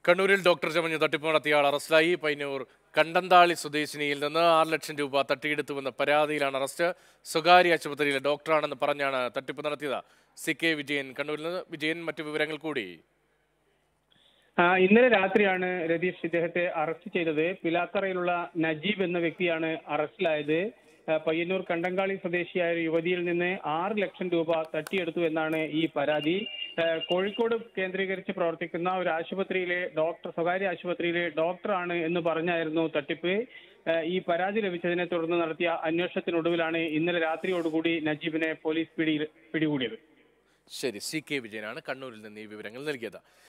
കണ്ണൂരിൽ ഡോക്ടർ ചമഞ്ഞ് തട്ടിപ്പ് നടത്തിയ ആൾ അറസ്റ്റിലായി പൈനൂർ കണ്ടന്താളി സ്വദേശിനിയിൽ നിന്ന് ആറ് ലക്ഷം രൂപ തട്ടിയെടുത്തുവെന്ന പരാതിയിലാണ് അറസ്റ്റ് സ്വകാര്യ ആശുപത്രിയിലെ ഡോക്ടറാണെന്ന് പറഞ്ഞാണ് തട്ടിപ്പ് നടത്തിയത് സി കെ വിജയൻ കണ്ണൂരിൽ നിന്ന് വിജയൻ മറ്റു വിവരങ്ങൾ കൂടി ആ, ഇന്നലെ രാത്രിയാണ് രതീഷ് ഇദ്ദേഹത്തെ അറസ്റ്റ് ചെയ്തത് പിലാത്തറയിലുള്ള നജീബ് എന്ന വ്യക്തിയാണ് അറസ്റ്റിലായത് ആ, പയ്യന്നൂർ കണ്ടങ്കാളി സ്വദേശിയായ ഒരു യുവതിയിൽ നിന്ന് ആറ് ലക്ഷം രൂപ തട്ടിയെടുത്തു എന്നാണ് ഈ പരാതി ആ, കോഴിക്കോട് കേന്ദ്രീകരിച്ച് പ്രവർത്തിക്കുന്ന ഒരു ആശുപത്രിയിലെ ഡോക്ടർ സ്വകാര്യ ആശുപത്രിയിലെ ഡോക്ടറാണ് എന്ന് പറഞ്ഞായിരുന്നു തട്ടിപ്പ് ആ, ഈ പരാതി ലഭിച്ചതിനെ തുടർന്ന് നടത്തിയ അന്വേഷണത്തിനൊടുവിലാണ് ഇന്നലെ രാത്രിയോടുകൂടി നജീബിനെ പോലീസ് പിടി പിടികൂടിയത് ശരി സി കെ വിജയനാണ് കണ്ണൂരിൽ നിന്ന് ഈ വിവരങ്ങൾ നൽകിയത്